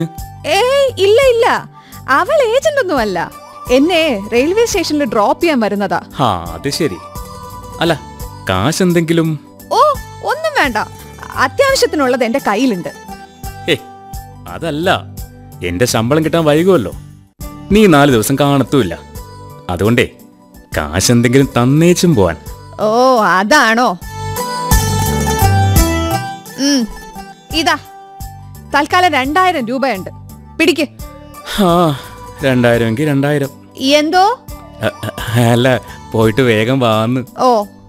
ഏയ് ഇല്ല ഇല്ല അവൾ ഏജന്റ് ഒന്നുമല്ല എന്നെ റെയിൽവേ സ്റ്റേഷനിൽ ഡ്രോപ്പ് ചെയ്യാൻ വരുന്നതാ ആ അത് ശരി അല്ല കാശ് എന്തെങ്കിലും ഓ ഒന്നും വേണ്ട അത്യാവശ്യത്തിനുള്ളത് എന്റെ കയ്യിലുണ്ട് ഏ അതല്ല എന്റെ ശമ്പളം കിട്ടാൻ വൈകുമല്ലോ നീ നാല് ദിവസം കാണത്തുമില്ല അതുകൊണ്ടേ കാശ് എന്തെങ്കിലും തന്നേച്ചും പോവാൻ ഓ അതാണോ ഉം, ഇതാ തൽക്കാലം രണ്ടായിരം രൂപയുണ്ട് പിടിക്ക് ആ രണ്ടായിരം എങ്കിൽ രണ്ടായിരം എന്തോ അ- അ- അല്ല പോയിട്ട് വേഗം വാന്ന് ഓ